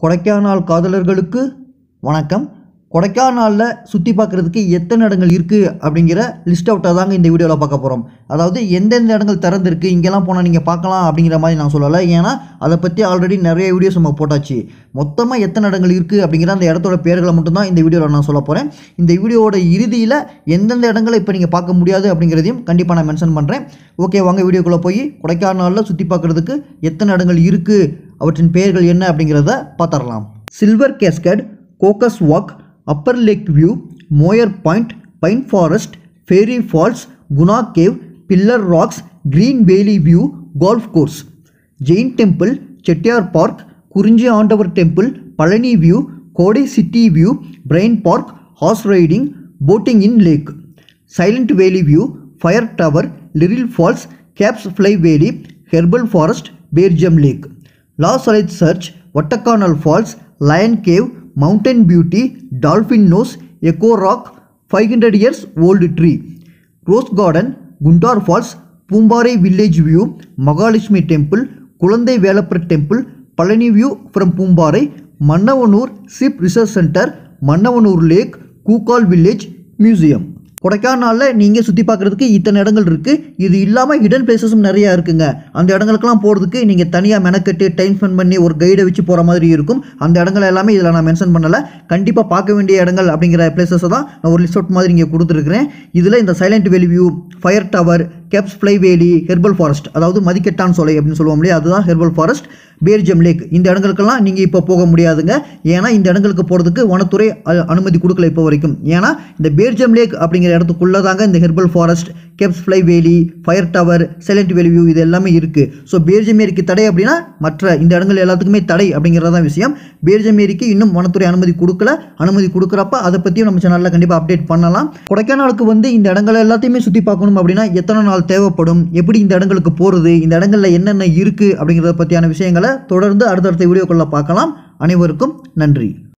கொடைக்கானல் காதலர்களுக்கு வணக்கம் கொடைக்கானலில் சுற்றி பார்க்குறதுக்கு எத்தனை இடங்கள் இருக்குது அப்படிங்கிற லிஸ்ட் அவுட்டாக தாங்க இந்த வீடியோவில் பார்க்க போகிறோம் அதாவது எந்தெந்த இடங்கள் திறந்துருக்கு இங்கெல்லாம் போனால் நீங்கள் பார்க்கலாம் அப்படிங்கிற மாதிரி நான் சொல்லலை ஏன்னா அதை பற்றி ஆல்ரெடி நிறைய வீடியோஸ் நம்ம போட்டாச்சு மொத்தமாக எத்தனை இடங்கள் இருக்குது அப்படிங்கிற அந்த இடத்தோட பேர்களை மட்டும்தான் இந்த வீடியோவில் நான் சொல்ல போகிறேன் இந்த வீடியோவோட இறுதியில் எந்தெந்த இடங்களை இப்போ நீங்கள் பார்க்க முடியாது அப்படிங்கிறதையும் கண்டிப்பாக நான் மென்ஷன் பண்ணுறேன் ஓகே வாங்க வீடியோக்குள்ளே போய் கொடைக்கானலில் சுற்றி பார்க்குறதுக்கு எத்தனை இடங்கள் இருக்குது அவற்றின் பெயர்கள் என்ன அப்படிங்கிறத பார்த்துடலாம் silver cascade Coaker's walk upper lake view Moir point pine forest fairy falls Guna cave pillar rocks green valley view golf course Jain temple Chettiar park Kurinji Andavar temple Palani view Kodai city view Bryant park horse riding boating in lake silent valley view fire tower Liril falls caps fly valley herbal forest Berijam lake லாஸ் அலைட் church Vattakanal falls lion cave mountain beauty dolphin nose echo rock five hundred years old tree rose garden Gundar falls Poombarai village view Mahalakshmi temple Kuzhanthai Velappar temple Palani view from Poombarai Mannavanur sheep research centre Mannavanur lake Kookal village museum கொடைக்கானலில் நீங்கள் சுற்றி பார்க்குறதுக்கு இத்தனை இடங்கள் இருக்குது இது இல்லாமல் ஹிடன் பிளேசஸும் நிறையா இருக்குங்க அந்த இடங்களுக்கெல்லாம் போகிறதுக்கு நீங்கள் தனியாக மெனக்கெட்டு டைம் ஸ்பெண்ட் பண்ணி ஒரு கைடை வச்சு போகிற மாதிரி இருக்கும் அந்த இடங்கள் எல்லாமே இதில் நான் மென்ஷன் பண்ணலை கண்டிப்பாக பார்க்க வேண்டிய இடங்கள் அப்படிங்கிற பிளேசஸை தான் நான் ஒரு லிஸ்ட் அவுட் மாதிரி இங்கே கொடுத்துருக்கிறேன் இதில் இந்த silent valley view fire tower caps fly valley herbal forest அதாவது மதிக்கெட்டான் சோலை அப்படின்னு சொல்லுவோம் இல்லையா அதுதான் ஹெர்பல் ஃபாரஸ்ட் பேர்ஜம் லேக் இந்த இடங்களுக்கெல்லாம் நீங்கள் இப்போ போக முடியாதுங்க ஏன்னா இந்த இடங்களுக்கு போகிறதுக்கு வனத்துறை அ- அனுமதி கொடுக்கல இப்போ வரைக்கும் ஏன்னா இந்த பேர்ஜம் லேக் அப்படிங்கிற இடத்துக்குள்ளே தாங்க இந்த herbal forest caps fly valley fire tower silent valley view இது எல்லாமே இருக்குது ஸோ பேர்ஜம் ஏரிக்கு தடை அப்படின்னா மற்ற இந்த இடங்கள் எல்லாத்துக்குமே தடை அப்படிங்கிறது தான் விஷயம் பேர்ஜம் ஏரிக்கு இன்னும் வனத்துறை அனுமதி கொடுக்கல அனுமதி கொடுக்குறப்ப அதை பற்றியும் நம்ம சேனலில் கண்டிப்பாக அப்டேட் பண்ணலாம் கொடைக்கானலுக்கு வந்து இந்த இடங்கள் எல்லாத்தையுமே சுற்றி பார்க்கணும் அப்படின்னா எத்தனை நாள் தேவைப்படும் எப்படி இந்த இடங்களுக்கு போகிறது இந்த இடங்களில் என்னென்ன இருக்குது அப்படிங்கிறத பற்றியான விஷயங்களை தொடர்ந்து அடுத்தடுத்த வீடியோக்குள்ளே பார்க்கலாம் அனைவருக்கும் நன்றி